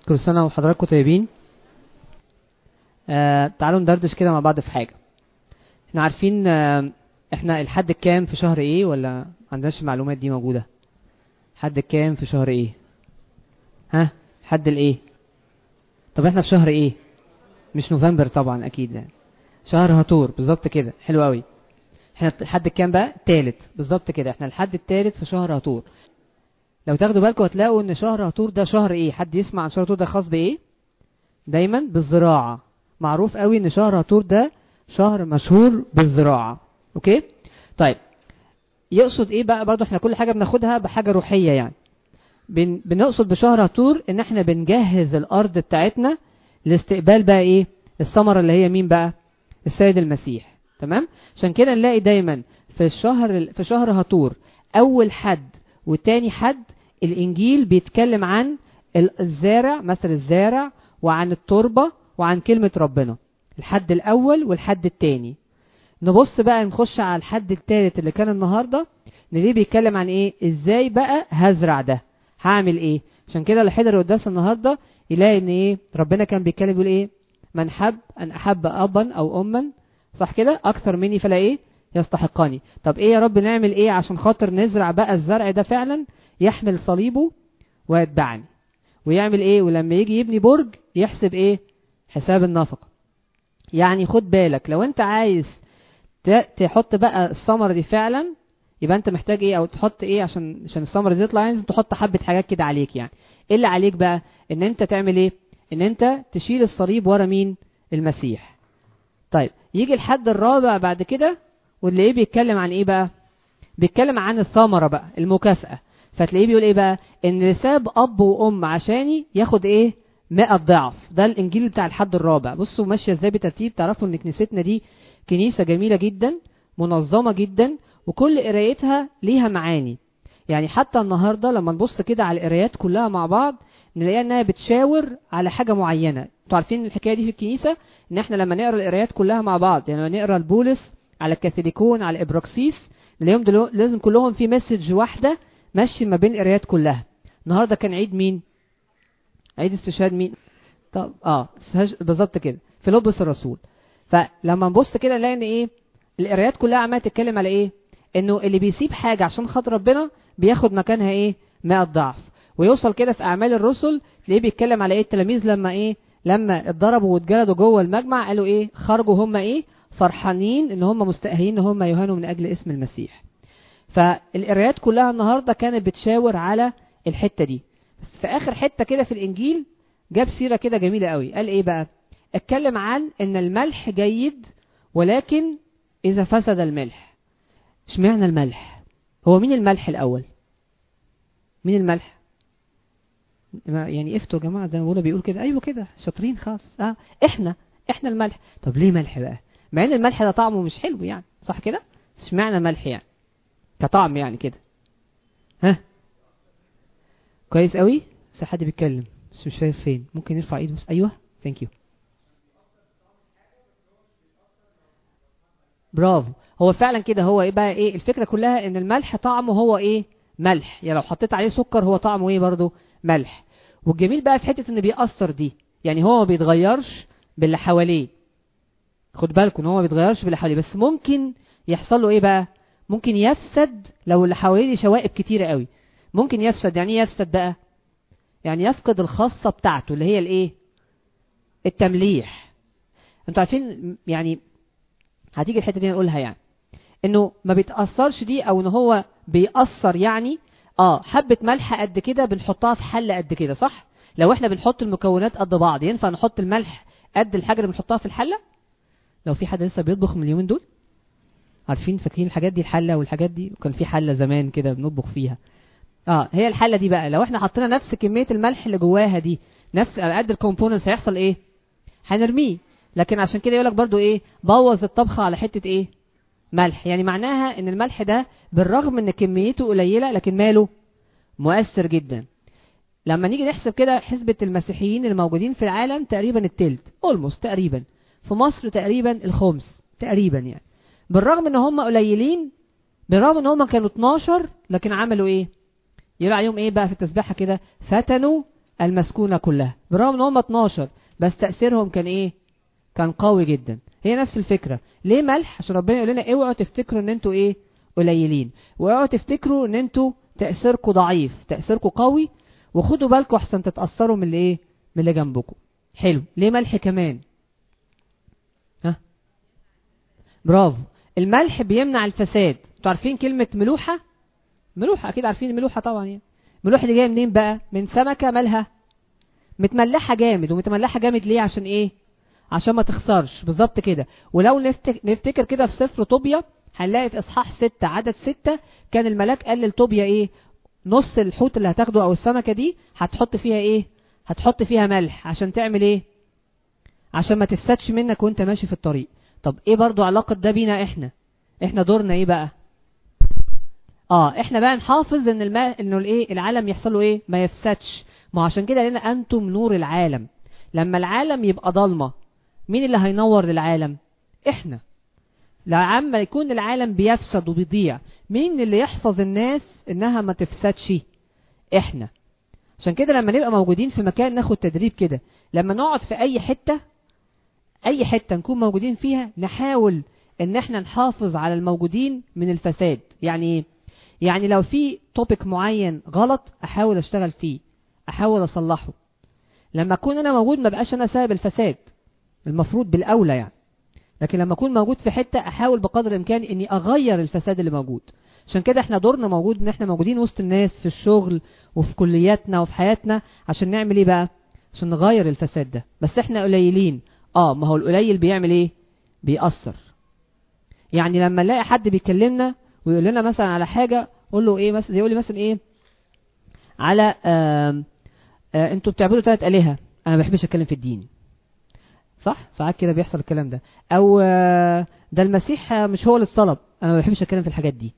كل سنة وحضراتكم طيبين آه تعالوا ندردش كده مع بعض في حاجة احنا عارفين آه احنا الحد الكام في شهر ايه ولا ما عندناش المعلومات دي موجودة حد الكام في شهر ايه ها حد الايه طب احنا في شهر ايه مش نوفمبر طبعا اكيد يعني شهر هاتور بالظبط كده حلو قوي احنا الحد الكام بقى تالت بالظبط كده احنا الحد التالت في شهر هاتور لو تاخدوا بالكم هتلاقوا ان شهر هاتور ده شهر ايه حد يسمع عن شهر هاتور ده خاص بايه دايما بالزراعة معروف قوي ان شهر هاتور ده شهر مشهور بالزراعة اوكي طيب يقصد ايه بقى برضو احنا كل حاجة بناخدها بحاجة روحية يعني بن بنقصد بشهر هاتور ان احنا بنجهز الارض بتاعتنا لاستقبال بقى ايه الثمرة اللي هي مين بقى السيد المسيح تمام عشان كده نلاقي دايما في الشهر في شهر هاتور اول حد وتاني حد الانجيل بيتكلم عن الزارع مثل الزارع وعن التربة وعن كلمة ربنا الحد الاول والحد التاني نبص بقى نخش على الحد التالت اللي كان النهاردة نلاقيه بيتكلم عن ايه ازاي بقى هزرع ده هعمل ايه عشان كده اللي حضر قداس النهاردة يلاقي ان ايه ربنا كان بيتكلم بيقول ايه من حب ان احب ابا او اما صح كده اكثر مني فلا ايه يستحقني طب ايه يا رب نعمل ايه عشان خاطر نزرع بقى الزرع ده فعلا يحمل صليبه ويتبعني ويعمل ايه ولما يجي يبني برج يحسب ايه حساب النفقة يعني خد بالك لو انت عايز تحط بقى الثمرة دي فعلا يبقى انت محتاج ايه او تحط ايه عشان عشان الثمرة دي تطلع يعني تحط حبة حاجات كده عليك يعني ايه اللي عليك بقى ان انت تعمل ايه ان انت تشيل الصليب ورا مين المسيح طيب يجي الحد الرابع بعد كده وتلاقيه بيتكلم عن ايه بقى بيتكلم عن الثمرة بقى المكافأة فتلاقيه بيقول ايه بقى ان ساب اب وام عشاني ياخد ايه 100 ضعف ده الانجيل بتاع الحد الرابع بصوا ماشيه ازاي بترتيب تعرفوا ان كنيستنا دي كنيسه جميله جدا منظمه جدا وكل قرايتها ليها معاني يعني حتى النهارده لما نبص كده على القرايات كلها مع بعض نلاقيها انها بتشاور على حاجه معينه انتوا عارفين الحكايه دي في الكنيسه ان احنا لما نقرا القرايات كلها مع بعض يعني لما نقرا البولس على الكاثوليكون على ابراكسيس نلاقيهم دلو... لازم كلهم في مسج واحده ماشي ما بين القرايات كلها النهارده كان عيد مين عيد استشهاد مين طب اه بالظبط كده فيلبس الرسول فلما نبص كده نلاقي ان ايه القرايات كلها عماله تتكلم على ايه انه اللي بيسيب حاجه عشان خاطر ربنا بياخد مكانها ايه 100 ضعف ويوصل كده في اعمال الرسل تلاقيه بيتكلم على ايه التلاميذ لما ايه لما اتضربوا واتجلدوا جوه المجمع قالوا ايه خرجوا هم ايه فرحانين ان هم مستأهلين ان هم يهانوا من اجل اسم المسيح فالقرايات كلها النهارده كانت بتشاور على الحته دي بس في اخر حته كده في الانجيل جاب سيره كده جميله قوي قال ايه بقى اتكلم عن ان الملح جيد ولكن اذا فسد الملح اشمعنى الملح هو مين الملح الاول مين الملح يعني افتوا يا جماعه زي ما بقول بيقول كده ايوه كده شاطرين خالص اه احنا احنا الملح طب ليه ملح بقى مع ان الملح ده طعمه مش حلو يعني صح كده اشمعنى ملح يعني كطعم يعني كده ها كويس قوي بس حد بيتكلم بس مش شايف فين ممكن يرفع ايده بس ايوه ثانك يو برافو هو فعلا كده هو ايه بقى ايه الفكره كلها ان الملح طعمه هو ايه ملح يعني لو حطيت عليه سكر هو طعمه ايه برضه ملح والجميل بقى في حته ان بيأثر دي يعني هو ما بيتغيرش باللي حواليه خد بالكم ان هو ما بيتغيرش باللي حواليه بس ممكن يحصل له ايه بقى ممكن يفسد لو اللي حواليه شوائب كتيره قوي ممكن يفسد يعني ايه يفسد بقى يعني يفقد الخاصة بتاعته اللي هي الايه التمليح انتوا عارفين يعني هتيجي الحتة دي نقولها يعني انه ما بيتأثرش دي او ان هو بيأثر يعني اه حبة ملح قد كده بنحطها في حلة قد كده صح لو احنا بنحط المكونات قد بعض ينفع نحط الملح قد الحاجة اللي بنحطها في الحلة لو في حد لسه بيطبخ من اليومين دول عارفين فاكرين الحاجات دي الحلة والحاجات دي وكان في حلة زمان كده بنطبخ فيها اه هي الحله دي بقى لو احنا حطينا نفس كميه الملح اللي جواها دي نفس قد الكومبوننتس هيحصل ايه هنرميه لكن عشان كده يقولك برضو ايه بوظ الطبخه على حته ايه ملح يعني معناها ان الملح ده بالرغم ان كميته قليله لكن ماله مؤثر جدا لما نيجي نحسب كده حسبة المسيحيين اللي موجودين في العالم تقريبا التلت اولموست تقريبا في مصر تقريبا الخمس تقريبا يعني بالرغم ان هم قليلين بالرغم ان هم كانوا 12 لكن عملوا ايه يقول عليهم ايه بقى في التسبيحه كده فتنوا المسكونة كلها برغم ان هم 12 بس تأثيرهم كان ايه كان قوي جدا هي نفس الفكرة ليه ملح عشان ربنا يقول لنا اوعوا تفتكروا ان انتوا ايه قليلين واوعوا تفتكروا ان انتوا تأثيركم ضعيف تأثيركم قوي وخدوا بالكم احسن تتأثروا من اللي ايه من اللي جنبكم حلو ليه ملح كمان ها برافو الملح بيمنع الفساد انتوا عارفين كلمة ملوحة ملوحة اكيد عارفين الملوحة طبعا يعني الملوحة دي جاية منين بقى من سمكة مالها متملحة جامد ومتملحة جامد ليه عشان ايه عشان ما تخسرش بالظبط كده ولو نفتك... نفتكر كده في سفر طوبيا هنلاقي في اصحاح ستة عدد ستة كان الملاك قال للطوبيا ايه نص الحوت اللي هتاخده او السمكة دي هتحط فيها ايه هتحط فيها ملح عشان تعمل ايه عشان ما تفسدش منك وانت ماشي في الطريق طب ايه برضو علاقة ده بينا احنا احنا دورنا ايه بقى اه احنا بقى نحافظ ان الماء انه الايه العالم يحصل له ايه ما يفسدش ما عشان كده لنا انتم نور العالم لما العالم يبقى ضلمه مين اللي هينور للعالم احنا لما يكون العالم بيفسد وبيضيع مين اللي يحفظ الناس انها ما تفسدش احنا عشان كده لما نبقى موجودين في مكان ناخد تدريب كده لما نقعد في اي حتة اي حتة نكون موجودين فيها نحاول ان احنا نحافظ على الموجودين من الفساد يعني ايه يعني لو في توبيك معين غلط احاول اشتغل فيه احاول اصلحه لما اكون انا موجود ما بقاش انا سبب الفساد المفروض بالاولى يعني لكن لما اكون موجود في حته احاول بقدر الامكان اني اغير الفساد اللي موجود عشان كده احنا دورنا موجود ان احنا موجودين وسط الناس في الشغل وفي كلياتنا وفي حياتنا عشان نعمل ايه بقى عشان نغير الفساد ده بس احنا قليلين اه ما هو القليل بيعمل ايه بيأثر يعني لما نلاقي حد بيكلمنا ويقول لنا مثلا على حاجة قول له ايه مثلا يقول لي مثلا ايه على آه آه انتوا بتعبدوا ثلاث آلهة انا ما بحبش اتكلم في الدين صح ساعات كده بيحصل الكلام ده او آه ده المسيح مش هو اللي اتصلب انا ما بحبش اتكلم في الحاجات دي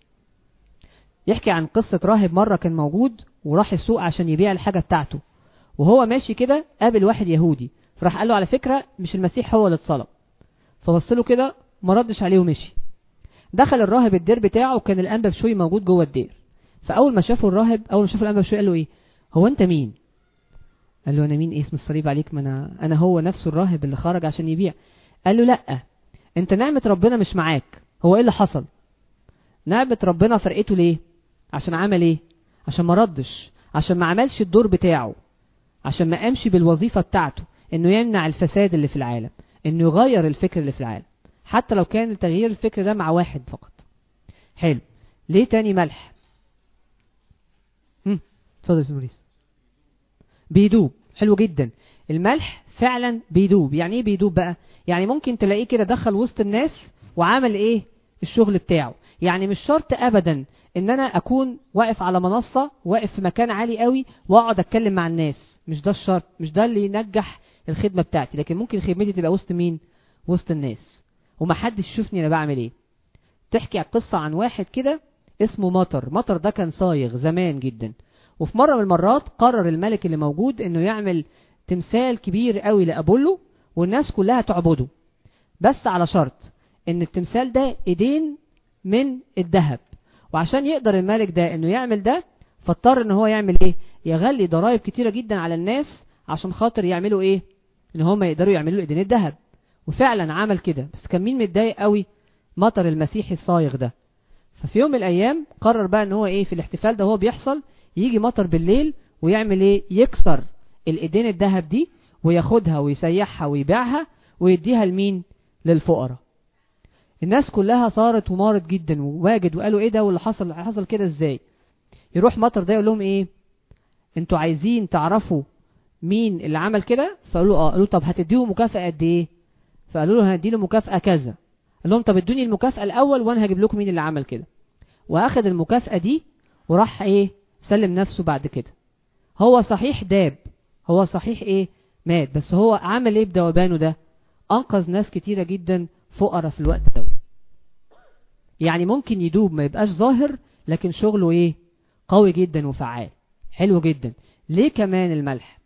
يحكي عن قصة راهب مرة كان موجود وراح السوق عشان يبيع الحاجة بتاعته وهو ماشي كده قابل واحد يهودي فراح قال له على فكرة مش المسيح هو اللي اتصلب فبص له كده ما ردش عليه ومشي دخل الراهب الدير بتاعه وكان الانبا بشوي موجود جوه الدير فاول ما شافه الراهب اول ما شافه الانبا بشوي قال له ايه هو انت مين قال له انا مين اسم الصليب عليك ما انا انا هو نفسه الراهب اللي خرج عشان يبيع قال له لا انت نعمة ربنا مش معاك هو ايه اللي حصل نعمة ربنا فرقته ليه عشان عمل ايه عشان ما ردش عشان ما عملش الدور بتاعه عشان ما قامش بالوظيفة بتاعته انه يمنع الفساد اللي في العالم انه يغير الفكر اللي في العالم حتى لو كان تغيير الفكر ده مع واحد فقط حلو ليه تاني ملح هم اتفضل يا موريس بيدوب حلو جدا الملح فعلا بيدوب يعني ايه بيدوب بقى يعني ممكن تلاقيه كده دخل وسط الناس وعمل ايه الشغل بتاعه يعني مش شرط ابدا ان انا اكون واقف على منصة واقف في مكان عالي قوي واقعد اتكلم مع الناس مش ده الشرط مش ده اللي ينجح الخدمة بتاعتي لكن ممكن خدمتي تبقى وسط مين وسط الناس ومحدش يشوفني انا بعمل ايه تحكي قصة عن واحد كده اسمه مطر مطر ده كان صايغ زمان جدا وفي مرة من المرات قرر الملك اللي موجود انه يعمل تمثال كبير قوي لأبولو والناس كلها تعبده بس على شرط ان التمثال ده ايدين من الذهب وعشان يقدر الملك ده انه يعمل ده فاضطر ان هو يعمل ايه يغلي ضرائب كتيرة جدا على الناس عشان خاطر يعملوا ايه ان هم يقدروا يعملوا ايدين الذهب وفعلا عمل كده بس كان مين متضايق قوي مطر المسيحي الصايغ ده ففي يوم من الايام قرر بقى ان هو ايه في الاحتفال ده هو بيحصل يجي مطر بالليل ويعمل ايه يكسر الايدين الذهب دي وياخدها ويسيحها ويبيعها ويديها لمين للفقراء الناس كلها صارت ومارت جدا وواجد وقالوا ايه ده واللي حصل حصل كده ازاي يروح مطر ده يقول لهم ايه انتوا عايزين تعرفوا مين اللي عمل كده فقالوا اه قالوا طب هتديهم مكافأة قد ايه فقالوا له هندي له مكافأة كذا قال لهم طب ادوني المكافأة الاول وانا هجيب لكم مين اللي عمل كده واخد المكافأة دي وراح ايه سلم نفسه بعد كده هو صحيح داب هو صحيح ايه مات بس هو عمل ايه بدوبانه ده انقذ ناس كتيرة جدا فقراء في الوقت ده يعني ممكن يدوب ما يبقاش ظاهر لكن شغله ايه قوي جدا وفعال حلو جدا ليه كمان الملح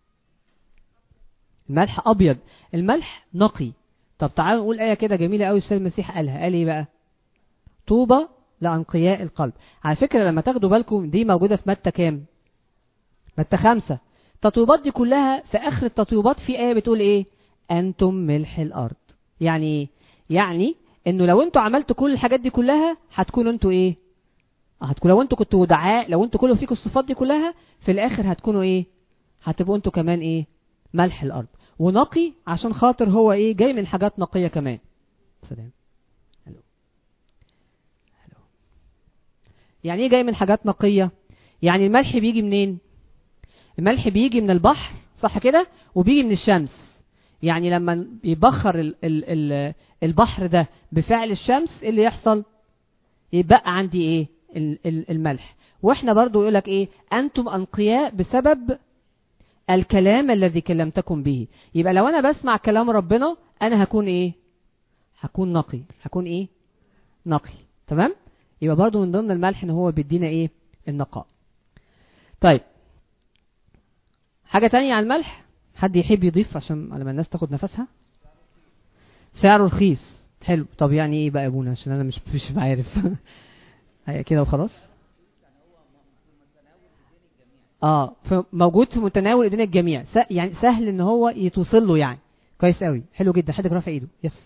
الملح ابيض الملح نقي طب تعالوا نقول ايه كده جميله قوي السيد المسيح قالها قال ايه بقى طوبى لانقياء القلب على فكره لما تاخدوا بالكم دي موجوده في متى كام متى خمسة التطويبات دي كلها في اخر التطويبات في ايه بتقول ايه انتم ملح الارض يعني ايه يعني انه لو انتوا عملتوا كل الحاجات دي كلها هتكونوا انتوا ايه هتكونوا لو انتوا كنتوا دعاء لو انتوا كله فيكم الصفات دي كلها في الاخر هتكونوا ايه هتبقوا انتوا كمان ايه ملح الارض ونقي عشان خاطر هو ايه جاي من حاجات نقيه كمان سلام هلو هلو يعني ايه جاي من حاجات نقيه يعني الملح بيجي منين الملح بيجي من البحر صح كده وبيجي من الشمس يعني لما يبخر ال ال ال البحر ده بفعل الشمس ايه اللي يحصل يبقى عندي ايه ال ال الملح واحنا برضو يقولك ايه انتم انقياء بسبب الكلام الذي كلمتكم به يبقى لو انا بسمع كلام ربنا انا هكون ايه هكون نقي هكون ايه نقي تمام يبقى برضو من ضمن الملح ان هو بيدينا ايه النقاء طيب حاجة تانية عن الملح حد يحب يضيف عشان لما الناس تاخد نفسها سعره رخيص حلو طب يعني ايه بقى يا ابونا عشان انا مش مش عارف هي كده وخلاص اه موجود في متناول ايدين الجميع س... يعني سهل ان هو يتوصل له يعني كويس قوي حلو جدا حد رافع ايده يس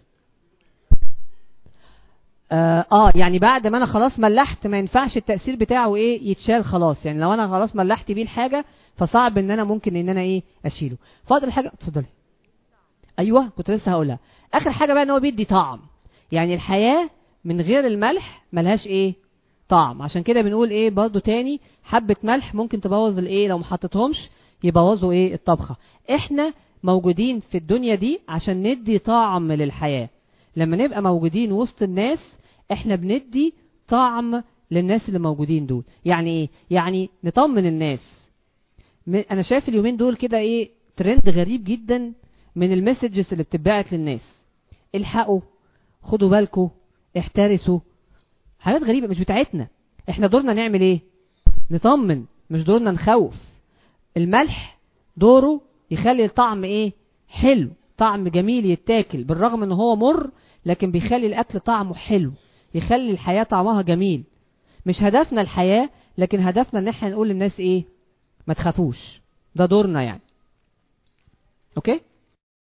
آه, اه يعني بعد ما انا خلاص ملحت ما ينفعش التاثير بتاعه ايه يتشال خلاص يعني لو انا خلاص ملحت بيه الحاجه فصعب ان انا ممكن ان انا ايه اشيله فاضل حاجه اتفضلي ايوه كنت لسه هقولها اخر حاجه بقى ان هو بيدي طعم يعني الحياه من غير الملح ملهاش ايه طعم عشان كده بنقول ايه برضو تاني حبه ملح ممكن تبوظ الايه لو ما حطيتهمش يبوظوا ايه الطبخه احنا موجودين في الدنيا دي عشان ندي طعم للحياه لما نبقى موجودين وسط الناس احنا بندي طعم للناس اللي موجودين دول يعني ايه يعني نطمن الناس انا شايف اليومين دول كده ايه ترند غريب جدا من المسجز اللي بتتبعت للناس الحقوا خدوا بالكم احترسوا حاجات غريبة مش بتاعتنا احنا دورنا نعمل ايه نطمن مش دورنا نخوف الملح دوره يخلي الطعم ايه حلو طعم جميل يتاكل بالرغم ان هو مر لكن بيخلي الاكل طعمه حلو يخلي الحياة طعمها جميل مش هدفنا الحياة لكن هدفنا ان احنا نقول للناس ايه ما تخافوش ده دورنا يعني اوكي